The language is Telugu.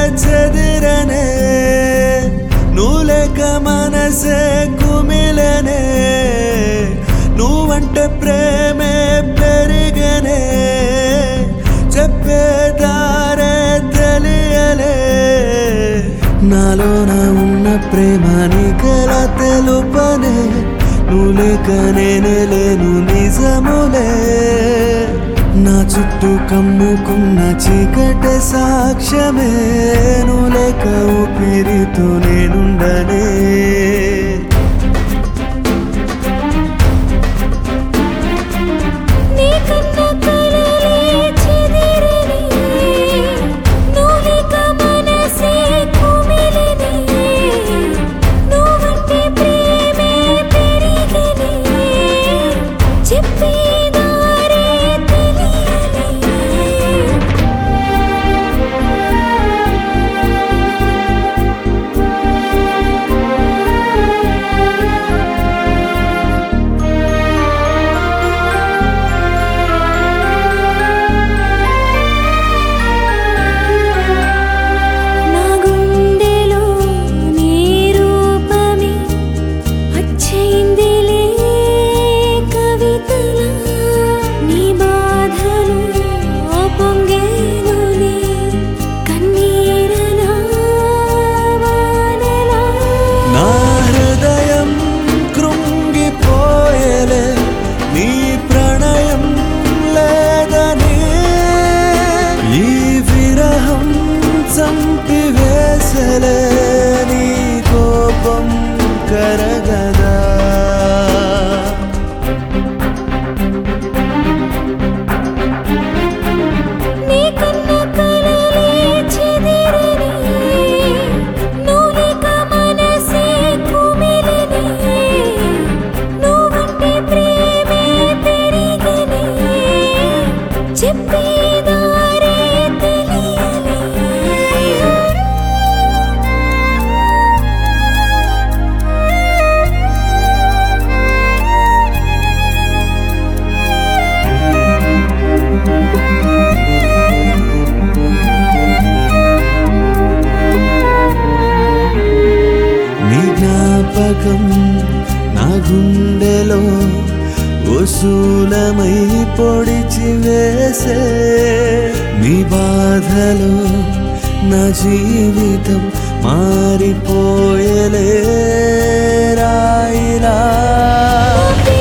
చెదిరనే నువ్వు లేక మనసే కుమిలనే నువ్వంటే ప్రేమే పెరిగనే చెప్పేదారే తెలియలే నాలోన ఉన్న ప్రేమ నీకెలా తెలుపనే నువ్వు లేక నేనే లేను నిజములే నా చుట్టూ కమ్ముకున్న చీకటి సాక్ష్యమే నువ్వు లేక ఊపిరితో నేనుండనే నీ కన్న కలలే చెదిరిని నువ్విక మనసే కుమిలిని నువ్వంటే ప్రేమే పెరిగిని చెప్పేదారే తెలియని నా గుండెలో నీ రూపమే అచ్చయిందిలే కవితలా నీ బాధలు పొంగేనులే కన్నీరలా వానలా నా హృదయం కృంగిపోయలే నీ ప్రణయం లేదని ఈ విరహం చంపివేసలే నీ కోపం కరగదా నీ కన్న కలలే చెదిరిని నువ్విక మనసే కుమిలిని నువ్వంటే ప్రేమే పెరిగిని చెప్పేదారే తెలియని నీ జ్ఞాపకం నా గుండెలో వసూలమై పొడిచి వేసే నీ బాధలో నా జీవితం మారిపోయలే రాయిలా ఓ